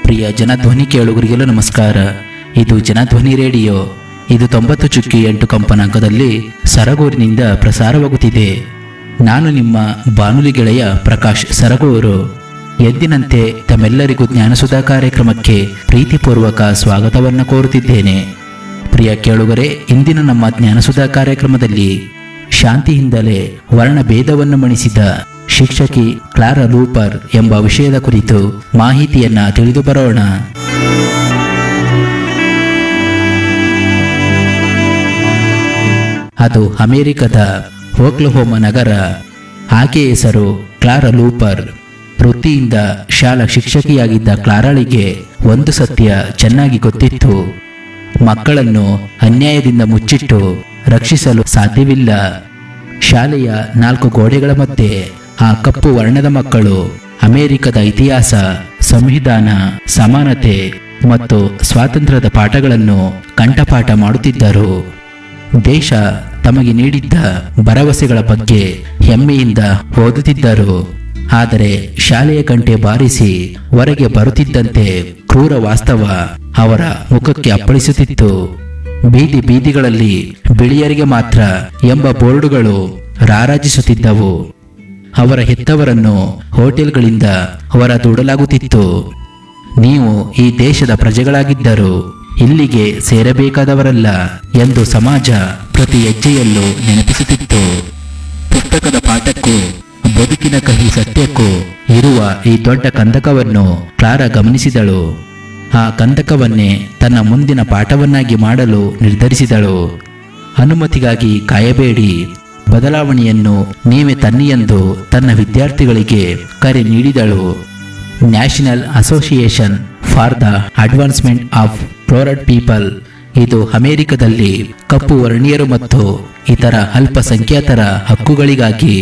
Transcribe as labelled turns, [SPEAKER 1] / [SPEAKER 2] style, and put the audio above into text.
[SPEAKER 1] ಪ್ರಿಯ ಜನಧ್ವನಿ ಕೇಳುಗರಿಗೆಲ್ಲ ನಮಸ್ಕಾರ ಇದು ಜನಧ್ವನಿ ರೇಡಿಯೋ ಇದು ತೊಂಬತ್ತು ಚುಕ್ಕಿ ಎಂಟು ಕಂಪನಾಂಕದಲ್ಲಿ ಸರಗೂರಿನಿಂದ ಪ್ರಸಾರವಾಗುತ್ತಿದೆ ನಾನು ನಿಮ್ಮ ಬಾನುಲಿ ಗೆಳೆಯ ಪ್ರಕಾಶ್ ಸರಗೂರು ಎಂದಿನಂತೆ ತಮ್ಮೆಲ್ಲರಿಗೂ ಜ್ಞಾನಸುಧಾ ಕಾರ್ಯಕ್ರಮಕ್ಕೆ ಪ್ರೀತಿಪೂರ್ವಕ ಸ್ವಾಗತವನ್ನು ಕೋರುತ್ತಿದ್ದೇನೆ ಪ್ರಿಯ ಕೇಳುಗರೆ ಇಂದಿನ ನಮ್ಮ ಜ್ಞಾನಸುಧಾ ಕಾರ್ಯಕ್ರಮದಲ್ಲಿ ಶಾಂತಿಯಿಂದಲೇ ವರ್ಣಭೇದವನ್ನು ಮಣಿಸಿದ ಶಿಕ್ಷಕಿ ಕ್ಲಾರಾ ಲೂಪರ್ ಎಂಬ ವಿಷಯದ ಕುರಿತು ಮಾಹಿತಿಯನ್ನ ತಿಳಿದು ಬರೋಣ ಅದು ಅಮೆರಿಕದ ಓಕ್ಲಹೋಮ ನಗರ ಆಕೆಯ ಹೆಸರು ಕ್ಲಾರಾ ಲೂಪರ್ ವೃತ್ತಿಯಿಂದ ಶಾಲಾ ಶಿಕ್ಷಕಿಯಾಗಿದ್ದ ಕ್ಲಾರಾಳಿಗೆ ಒಂದು ಸತ್ಯ ಚೆನ್ನಾಗಿ ಗೊತ್ತಿತ್ತು ಮಕ್ಕಳನ್ನು ಅನ್ಯಾಯದಿಂದ ಮುಚ್ಚಿಟ್ಟು ರಕ್ಷಿಸಲು ಸಾಧ್ಯವಿಲ್ಲ ಶಾಲೆಯ ನಾಲ್ಕು ಗೋಡೆಗಳ ಮಧ್ಯೆ ಆ ಕಪ್ಪು ವರ್ಣದ ಮಕ್ಕಳು ಅಮೆರಿಕದ ಇತಿಹಾಸ ಸಂವಿಧಾನ ಸಮಾನತೆ ಮತ್ತು ಸ್ವಾತಂತ್ರ್ಯದ ಪಾಠಗಳನ್ನು ಕಂಠಪಾಠ ಮಾಡುತ್ತಿದ್ದರು ದೇಶ ತಮಗೆ ನೀಡಿದ್ದ ಭರವಸೆಗಳ ಬಗ್ಗೆ ಹೆಮ್ಮೆಯಿಂದ ಓದುತ್ತಿದ್ದರು ಆದರೆ ಶಾಲೆಯ ಗಂಟೆ ಬಾರಿಸಿ ಹೊರಗೆ ಬರುತ್ತಿದ್ದಂತೆ ಕ್ರೂರ ವಾಸ್ತವ ಅವರ ಮುಖಕ್ಕೆ ಅಪ್ಪಳಿಸುತ್ತಿತ್ತು ಬೀದಿ ಬೀದಿಗಳಲ್ಲಿ ಬಿಳಿಯರಿಗೆ ಮಾತ್ರ ಎಂಬ ಬೋರ್ಡುಗಳು ರಾರಾಜಿಸುತ್ತಿದ್ದವು ಅವರ ಹೆತ್ತವರನ್ನು ಹೋಟೆಲ್ಗಳಿಂದ ಹೊರ ದೂಡಲಾಗುತ್ತಿತ್ತು ನೀವು ಈ ದೇಶದ ಪ್ರಜೆಗಳಾಗಿದ್ದರು ಇಲ್ಲಿಗೆ ಸೇರಬೇಕಾದವರಲ್ಲ ಎಂದು ಸಮಾಜ ಪ್ರತಿ ಹೆಜ್ಜೆಯಲ್ಲೂ ನೆನಪಿಸುತ್ತಿತ್ತು ಪುಸ್ತಕದ ಪಾಠಕ್ಕೂ ಬದುಕಿನ ಕಹಿ ಸತ್ಯಕ್ಕೂ ಇರುವ ಈ ದೊಡ್ಡ ಕಂದಕವನ್ನು ಕ್ಲಾರಾ ಗಮನಿಸಿದಳು ಆ ಕಂದಕವನ್ನೇ ತನ್ನ ಮುಂದಿನ ಪಾಠವನ್ನಾಗಿ ಮಾಡಲು ನಿರ್ಧರಿಸಿದಳು ಅನುಮತಿಗಾಗಿ ಕಾಯಬೇಡಿ ಬದಲಾವಣೆಯನ್ನು ನೀವೇ ತನ್ನಿ ಎಂದು ತನ್ನ ವಿದ್ಯಾರ್ಥಿಗಳಿಗೆ ಕರೆ ನೀಡಿದಳು national association for the advancement of coloured people ಇದು ಅಮೆರಿಕದಲ್ಲಿ ಕಪ್ಪು ವರ್ಣೀಯರು ಮತ್ತು ಇತರ ಅಲ್ಪಸಂಖ್ಯಾತರ ಹಕ್ಕುಗಳಿಗಾಗಿ